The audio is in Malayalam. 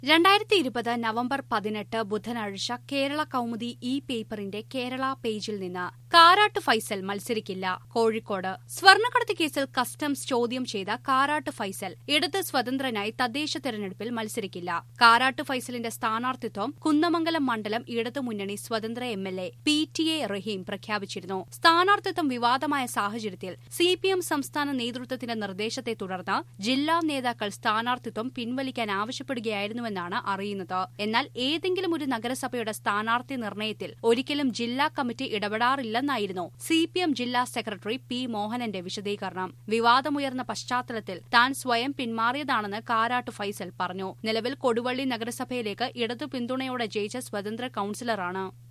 രണ്ടായിരത്തി ഇരുപത് നവംബർ പതിനെട്ട് ബുധനാഴ്ച കേരള കൗമുദി ഇ പേപ്പറിന്റെ കേരള പേജിൽ നിന്ന് കാരാട്ട് ഫൈസൽ മത്സരിക്കില്ല കോഴിക്കോട് സ്വർണ്ണക്കടത്ത് കേസിൽ കസ്റ്റംസ് ചോദ്യം ചെയ്ത കാരാട്ട് ഫൈസൽ ഇടത് സ്വതന്ത്രനായി തദ്ദേശ തെരഞ്ഞെടുപ്പിൽ മത്സരിക്കില്ല കാരാട്ട് ഫൈസലിന്റെ സ്ഥാനാർത്ഥിത്വം കുന്നമംഗലം മണ്ഡലം ഇടതു മുന്നണി സ്വതന്ത്ര M L A P T A Rahim പ്രഖ്യാപിച്ചിരുന്നു സ്ഥാനാർത്ഥിത്വം വിവാദമായ സാഹചര്യത്തിൽ സി പി എം സംസ്ഥാന നേതൃത്വത്തിന്റെ നിർദ്ദേശത്തെ തുടർന്ന് ജില്ലാ നേതാക്കൾ സ്ഥാനാർത്ഥിത്വം പിൻവലിക്കാൻ ആവശ്യപ്പെടുകയായിരുന്നുവെന്നാണ് അറിയുന്നത് എന്നാൽ ഏതെങ്കിലും ഒരു നഗരസഭയുടെ സ്ഥാനാർത്ഥി നിർണയത്തിൽ ഒരിക്കലും ജില്ലാ കമ്മിറ്റി ഇടപെടാറില്ലെന്നായിരുന്നു സി പി എം ജില്ലാ സെക്രട്ടറി പി മോഹനന്റെ വിശദീകരണം വിവാദമുയർന്ന പശ്ചാത്തലത്തിൽ താൻ സ്വയം പിന്മാറിയതാണെന്ന് കാരാട്ട് ഫൈസൽ പറഞ്ഞു നിലവിൽ കൊടുവള്ളി നഗരസഭയിലേക്ക് ഇടതു പിന്തുണയോടെ ജയിച്ച സ്വതന്ത്ര കൌൺസിലറാണ്